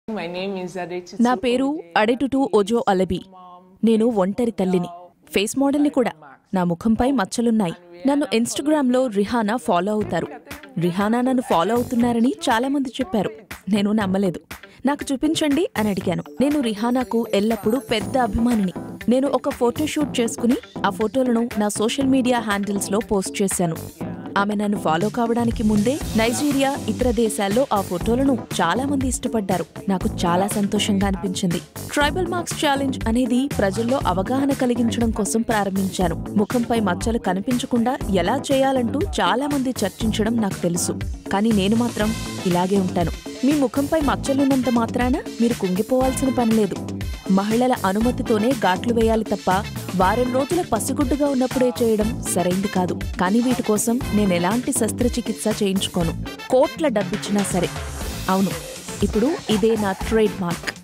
My name is Aditi. నా పేరు అడెటుటు ఓజో అలబి నేను ఒంటరి తల్లిని ఫేస్ మోడల్ని కూడా నా ముఖంపై మచ్చలున్నాయి నన్ను ఇన్స్టాగ్రామ్లో రిహానా ఫాలో అవుతారు రిహానా నన్ను ఫాలో అవుతున్నారని చాలా మంది చెప్పారు నేను నమ్మలేదు నాకు చూపించండి అని అడిగాను నేను రిహానాకు ఎల్లప్పుడూ పెద్ద అభిమానిని నేను ఒక ఫోటో షూట్ చేసుకుని ఆ ఫోటోలను నా సోషల్ మీడియా హ్యాండిల్స్లో పోస్ట్ చేశాను ఆమె నన్ను ఫాలో కావడానికి ముందే నైజీరియా ఇతర దేశాల్లో ఆ ఫోటోలను చాలా మంది ఇష్టపడ్డారు నాకు చాలా సంతోషంగా అనిపించింది ట్రైబల్ మార్క్స్ ఛాలెంజ్ అనేది ప్రజల్లో అవగాహన కలిగించడం కోసం ప్రారంభించాను ముఖంపై మచ్చలు కనిపించకుండా ఎలా చేయాలంటూ చాలా మంది చర్చించడం నాకు తెలుసు కానీ నేను మాత్రం ఇలాగే ఉంటాను మీ ముఖంపై మచ్చలున్నంత మాత్రాన మీరు కుంగిపోవాల్సిన పనిలేదు మహిళల అనుమతితోనే ఘాట్లు వేయాలి తప్ప వారం రోజుల పసిగుడ్డుగా ఉన్నప్పుడే చేయడం సరైంది కాదు కానీ వీటి కోసం నేను ఎలాంటి శస్త్రచికిత్స చేయించుకోను కోట్ల డబ్బిచ్చినా సరే అవును ఇప్పుడు ఇదే నా ట్రేడ్ మార్క్